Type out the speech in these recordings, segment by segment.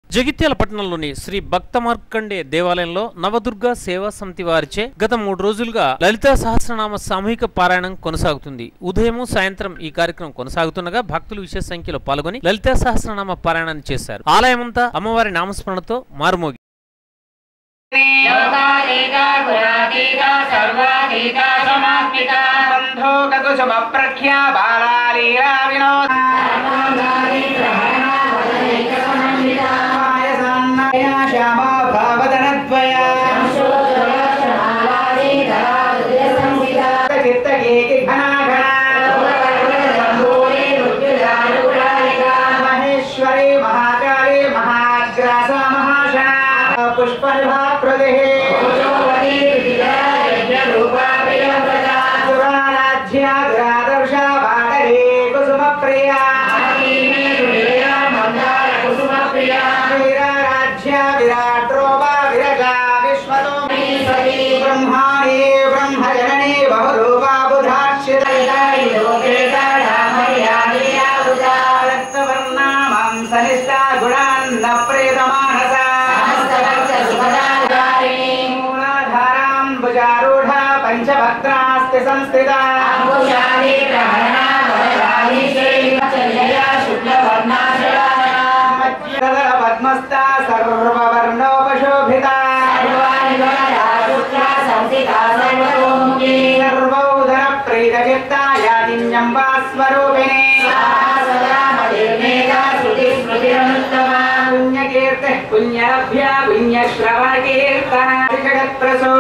జగిత్యాల పట్టణంలోని శ్రీ భక్త మార్కండే దేవాలయంలో నవదుర్గ సేవా సమితి వారిచే గత మూడు రోజులుగా లలితా సహస్రనామ సామూహిక పారాయణం కొనసాగుతుంది ఉదయం సాయంత్రం ఈ కార్యక్రమం కొనసాగుతుండగా భక్తులు విశేష సంఖ్యలో పాల్గొని లలితా సహస్రనామ పారాయణాన్ని చేశారు ఆలయమంతా అమ్మవారి నామస్మరణతో మారుమోగి లోకాతీతా గుణాతీతా సర్వాతీతా సమాత్మికా బంధో గతు శుభప్రఖ్యా బాలాలీలా వినోద శ్యామా భావదనద్వయ చిత్తగేకి ఘనాఘన మహేశ్వరి మహాకాళి మహాగ్రాస మహాశన పుష్పనిభా ప్రదే సురారాధ్య దురాదర్శ వాటరే కుసుమ ప్రియా వీరారాధ్య విరాట్ రూపా విరజా విశ్వతో బ్రహ్మాణి బ్రహ్మజనని బహురూపా బుధాక్షిత రక్తవర్ణామాం సనిష్టా గుణాన్న ప్రేతమానస మూలాధారాం భుజారూఢ పంచభక్త్రాస్తి సంస్థిత మధ్యదళ పద్మస్థ సర్వవర్ణోపశోభిత సర్వోదర ప్రీత చిత్త యాదిన్యంబా స్వరూపిణి పుణ్యకీర్తి పుణ్యలభ్య పుణ్యశ్రవణ కీర్తన జగత్ప్రసో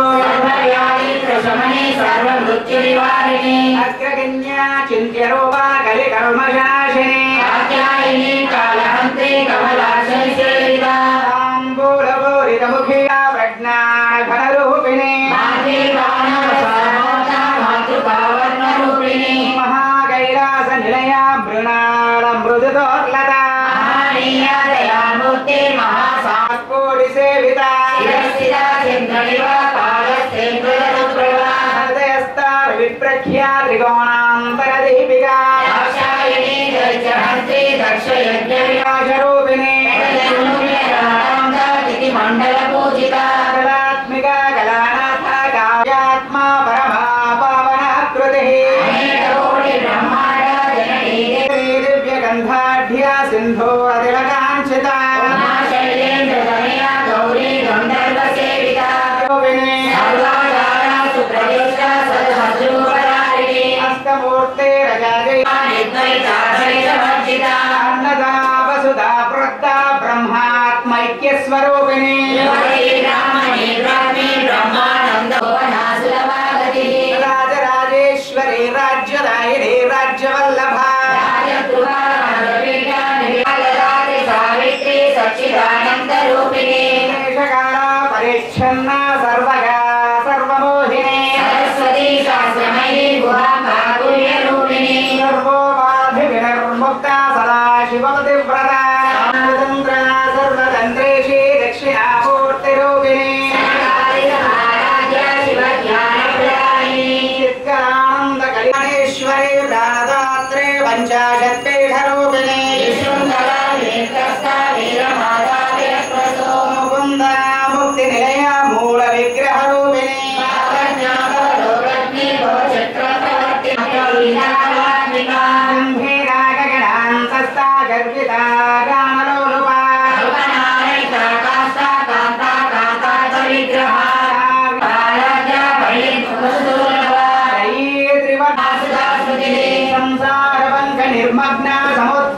అగ్రగణ్యా చింత్యరూపా కలి కర్మశాసిని తాంబూలపూరితముఖి ప్రజ్ఞాన ఘనరూపిణి మహాకైలాస నిలయ మృణాల మృదుతోర్లత కోడి సేవిత హృదయస్థార్ విప్రఖ్యా త్రికోణాంతర దీపికా రూపిణి మండల పూజిత కళాత్మిక కళానాథ కావ్యాత్మా పరమా పావనాకృతి కోటి బ్రహ్మాండ జననీ దివ్యగంధాఢ్య సింధో అదిలకాంక్షిత శైలేంద్ర తనయ గౌరీ గంధర్వ సేవిత రూపిణి సర్వాధార సుప్రతిష్ట సద్భద్రూపధారిణి హస్తమూర్తే రజాజయ నిర్ద్వైతాద్వైతవర్జిత అన్నదా వసుదా ప్రోక్త బ్రహ్మాత్మైక్య స్వరూపిణి యువతి బ్రాహ్మణి బ్రాహ్మీ బ్రహ్మానంద భువనాసులభాగతి రాజరాజేశ్వరి రాజ్యదాయిని రాజ్యవల్లభ రాజగృహాపీఠ నిలయాతి సావిత్రి సచ్చిదానంద రూపిణి దేశకాల పరిచ్ఛన్న సర్వగా సర్వమోహిని సరస్వతి శాస్త్రమయీ గుహాంబాగుల్య రూపిణి సర్వోపాధి వినిర్ముక్త సదా శివపతి వ్రత స్వతంత్ర సర్వతంత్రేషి దక్షిణామూర్తి రూపిణి ఆరాధ్య శివ జ్ఞానప్రదాయిని చిత్కరానంద కళ్యాణేశ్వరి ప్రాణదాత్రే పంచాశత్పీఠ రూపిణి ముకుంద ముక్తి నిలయ మూల విగ్రహ రూపిణి గంభీరా గగనాంతస్థా గర్వితా గానలోలుపా సంసార పంక నిర్మగ్న సముద్ర